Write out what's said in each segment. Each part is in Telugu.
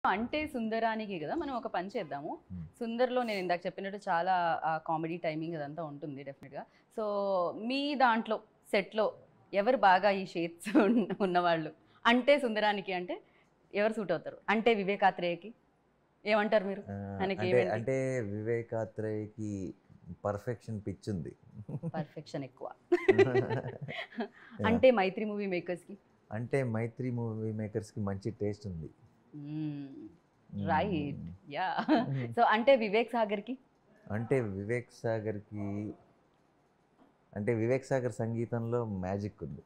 అంటే సుందరానికి కదా మనం ఒక పని చేద్దాము Hmm. సుందర్లో నేను ఇందాక చెప్పినట్టు చాలా కామెడీ టైమింగ్ అదంతా ఉంటుంది డెఫినెట్గా సో మీ దాంట్లో సెట్లో ఎవరు బాగా ఈ షేడ్స్ ఉన్నవాళ్ళు అంటే సుందరానికి అంటే ఎవరు సూట్ అవుతారు అంటే వివేకాత్రేయకి ఏమంటారు మీరు ఆ, ఆయనకి అంటే ఏమైంది? అంటే వివేకాత్రేయకి పర్ఫెక్షన్ పిచ్ ఉంది పర్ఫెక్షన్ ఎక్కువ అంటే మైత్రి మూవీ మేకర్స్కి అంటే మైత్రి మూవీ మేకర్స్కి మంచి టేస్ట్ ఉంది రైట్ మ్మ్. యా సో అంటే వివేక్ సాగర్కి అంటే వివేక్ సాగర్కి అంటే వివేక్ సాగర్ సంగీతంలో మ్యాజిక్ ఉంది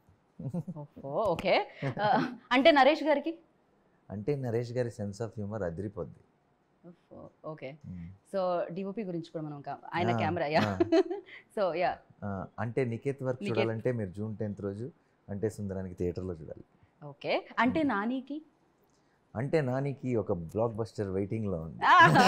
ఓకే అంటే నరేష్ గారికి అంటే నరేష్ గారి సెన్స్ ఆఫ్ హ్యూమర్ అదిరిపోద్ది ఓకే మ్మ్. సో డిఓపి గురించి కూడా మనం కా- ఆయన ah, camera yeah ah. So yeah ah, అంటే నికేత్ వర్క్ నికేత్. చూడాలంటే మీరు జూన్ టెన్త్ రోజు అంటే సుందరానికి థియేటర్లో చూడాలి ఓకే అంటే నానికి అంటే నానికి ఒక బ్లాక్ బస్టర్ వెయిటింగ్లో ఉంది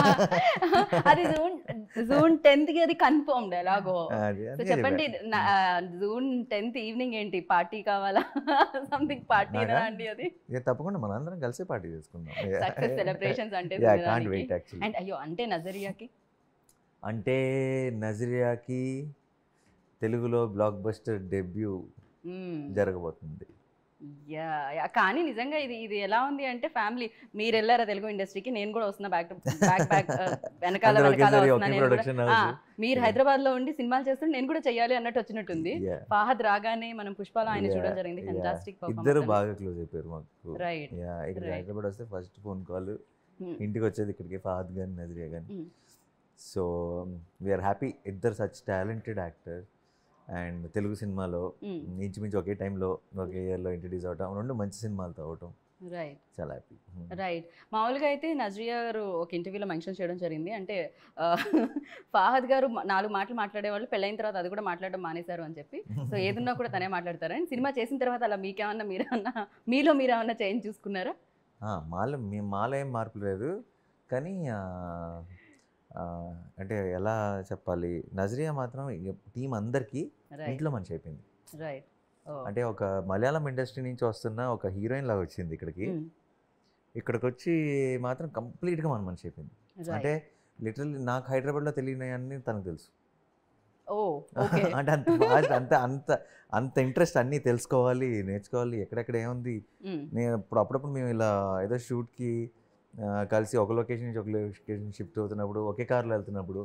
అది జూన్ జూన్ టెన్త్ కి అది కన్ఫర్మ్డ్ ఎలాగో అది- సో అదే చెప్పండి ఇవే. నా- జూన్ టెన్త్ ఈవినింగ్ ఏంటి పార్టీ కావాలా సంథింగ్ పార్టీ నాకా? అండి అది ఇక తప్పకుండా మనందరం కలిసి పార్టీ చేసుకుందాం సక్సెస్ సెలబ్రేషన్స్ అంటే yeah can't wait actually and అయ్యో అంటే నజరియాకి అంటే నజరియాకి తెలుగులో బ్లాక్ బస్టర్ డెబ్యూ జరగబోతుంది యా యా కానీ నిజంగా ఇది ఇది ఎలా ఉంది అంటే ఫ్యామిలీ మీరు వెళ్ళారా తెలుగు ఇండస్ట్రీకి నేను కూడా వస్తున్నా బ్యాక్ బ్యాక్ బ్యాక్ వెనకాల అందరూ వెనకాల ఒకేసారి వస్తున్నా ఒకే నేను కూడా. ప్రొడక్షన్ ఆ, హౌస్ మీరు హైదరాబాద్ లో ఉండి సినిమాలు చేస్తుంటే నేను కూడా చెయ్యాలి అన్నట్టు వచ్చినట్టుంది ఫాహద్ రాగానే మనం పుష్పాలో ఆయన Yeah, చూడడం జరిగింది yeah. ఫెంటాస్టిక్ ఇద్దరు బాగా క్లోజ్ అయిపోయారు మాకు రైట్ యా ఇక్కడ Right. హైదరాబాద్ వస్తే ఫస్ట్ ఫోన్ కాల్ ఇంటికి వచ్చేది ఇక్కడికి ఫహద్ గాని నజరియా గాని Mm. సో వీఆర్ హ్యాపీ ఇద్దరు such talented actor and Telugu సినిమాలో ఇంచుమించు ఒకే టైంలో ఒకే ఇయర్లో ఇంట్రడ్యూస్ అవటం రెండు మంచి సినిమాలతో అవటం రైట్ చాలా హ్యాపీ రైట్ మామూలుగా అయితే నజ్రియా గారు ఒక ఇంటర్వ్యూలో మెన్షన్ చేయడం జరిగింది అంటే ఆ, ఫాహద్ గారు మ- నాలుగు మాటలు మాట్లాడేవాళ్ళు పెళ్ళైన తర్వాత అది కూడా మాట్లాడడం మానేశారు అని చెప్పి సో ఏదున్నా కూడా తనే మాట్లాడతారు అండ్ సినిమా చేసిన తర్వాత అలా మీకేమన్నా మీరేమన్నా మీలో మీరేమన్నా చేంజ్ చూసుకున్నారా మాలో మీ మాలో ఏం మార్పు లేదు కానీ ఆ, ఆ, అంటే ఎలా చెప్పాలి నజరియా మాత్రం టీం అందరికీ రైట్ ఇంట్లో మనిషి అయిపోయింది రైట్ అంటే ఒక మలయాళం ఇండస్ట్రీ నుంచి వస్తున్న ఒక హీరోయిన్ లాగా వచ్చింది ఇక్కడికి ఇక్కడికి వచ్చి మాత్రం కంప్లీట్గా మన మనిషి అయిపోయింది అంటే లిటరల్లీ నాకు హైదరాబాద్లో తెలియని తనకు తెలుసు ఓ ఓకే అంటే అంత fast, అంత అంత అంత ఇంట్రెస్ట్ అన్నీ తెలుసుకోవాలి నేర్చుకోవాలి ఎక్కడెక్కడ ఏముంది నేను ఇప్పుడు అప్పుడప్పుడు మేము ఇలా ఏదో షూట్కి కలిసి ఒక లొకేషన్ నుంచి ఒక లొకేషన్ షిఫ్ట్ అవుతున్నప్పుడు ఒకే కార్లో వెళ్తున్నప్పుడు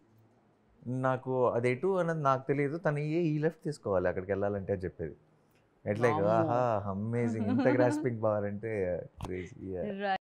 నాకు అది ఎటు అన్నది నాకు తెలియదు తను ఏ ఈ లెఫ్ట్ తీసుకోవాలి అక్కడికి వెళ్ళాలంటే అని చెప్పేది ఎట్లా వామ్మో. ఆహా అమేజింగ్ ఇంత గ్రాస్పింగ్ పవర్ అంటే క్రేజీ రైట్